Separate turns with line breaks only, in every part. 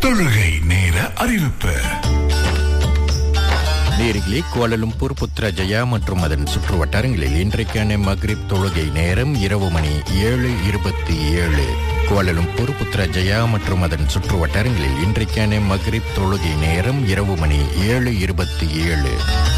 தொழுகை நேர அறிவிப்பு
நேரிலே கோலலும்பூர் புத்ரஜயா மற்றும் அதன் சுற்று வட்டாரங்களில் இன்றைக்கான மக்ரிப் தொழுகை நேரம் இரவு மணி ஏழு இருபத்தி ஏழு கோலலும்பூர் புத்ரஜயா மற்றும் அதன் சுற்று வட்டாரங்களில் இன்றைக்கான மக்ரிப் தொழுகை நேரம் இரவு மணி ஏழு இருபத்தி ஏழு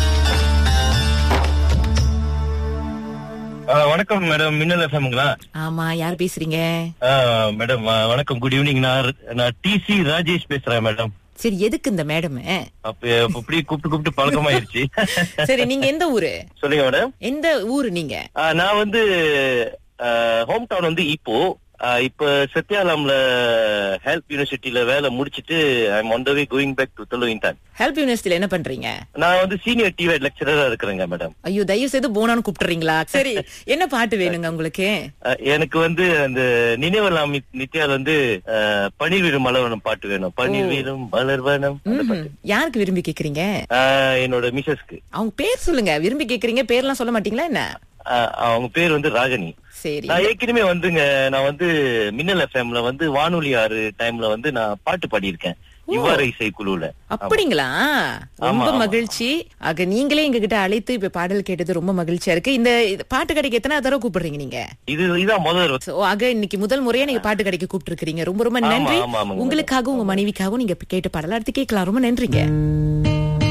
ஆ, வணக்கம் மேடம் மின்னல் எஃப்எம்ங்களா
ஆமா யார் பேசுறீங்க
மேடம் ஆ, வணக்கம் குட் ஈவினிங் நான் நான் டிசி ராஜேஷ் பேசுறேன் மேடம்
சரி எதுக்கு இந்த மேடம்
அப்ப அப்ப அப்படியே கூப்பிட்டு கூப்பிட்டு பழக்கமாயிருச்சு
சரி நீங்க எந்த ஊரு
சொல்லுங்க மேடம்
எந்த ஊரு நீங்க
ஆ, நான் வந்து ஹோம் டவுன் வந்து இப்போ ஆ, இப்ப சத்யாலாம்ல ஹெல்ப் யூனிவர்சிட்டியில வேலை முடிச்சிட்டு I'm on the way going back to தொழுவின்தான்
ஹெல்ப் யூனிவர்சிட்டில என்ன பண்றீங்க
நான் வந்து சீனியர் டிவி லெக்சரரா இருக்கிறேங்க மேடம்
ஐயோ தயவு செய்து போனான்னு கூப்பிட்டுறீங்களா சரி என்ன பாட்டு வேணுங்க உங்களுக்கு
ஆ, எனக்கு வந்து அந்த நினைவெல்லாம் நித்யால வந்து ஆ, பன்னீர் வீடும் மலர்வனம் பாட்டு வேணும் பன்னீர் வீடும் மலர்வனம் அந்த
ம்ஹும்.
பாட்டு.
யாருக்கு விரும்பி கேக்குறீங்க
ஆ, என்னோட மிசஸ்க்கு
அவங்க பேர் சொல்லுங்க விரும்பி கேக்குறீங்க பேர்லாம் சொல்ல மாட்டீங்களா என்ன
ஆஹ் அவங்க பேர் வந்து ராகினி
சரி
நான் ஏற்கனவே வந்துங்க நான் வந்து மின்னல் எஃப்எம்ல வந்து வானொலி ஆறு டைம்ல வந்து நான் பாட்டு பாடியிருக்கேன் இவ்வாறு இசை குழுல
அப்படிங்களா ரொம்ப
ஆமா.
மகிழ்ச்சி ஆக நீங்களே எங்க கிட்ட அழைத்து இப்ப பாடல் கேட்டது ரொம்ப மகிழ்ச்சியா இருக்கு இந்த இது பாட்டு கடைக்கு எத்தனை தடவை கூப்பிடுறீங்க நீங்க
இது இதான் முதல்
So, ஆக இன்னைக்கு முதல் முறையா நீங்க பாட்டு கடைக்கு கூப்பிட்டு இருக்கீங்க ரொம்ப ரொம்ப
ஆமா,
நன்றி
ஆமா, ஆமாங்க.
உங்களுக்காகவும் உங்க மனைவிக்காகவும் நீங்க கேட்டு பாடலாம் அடுத்து கேட்கலாம் ரொம்ப நன்றிங்க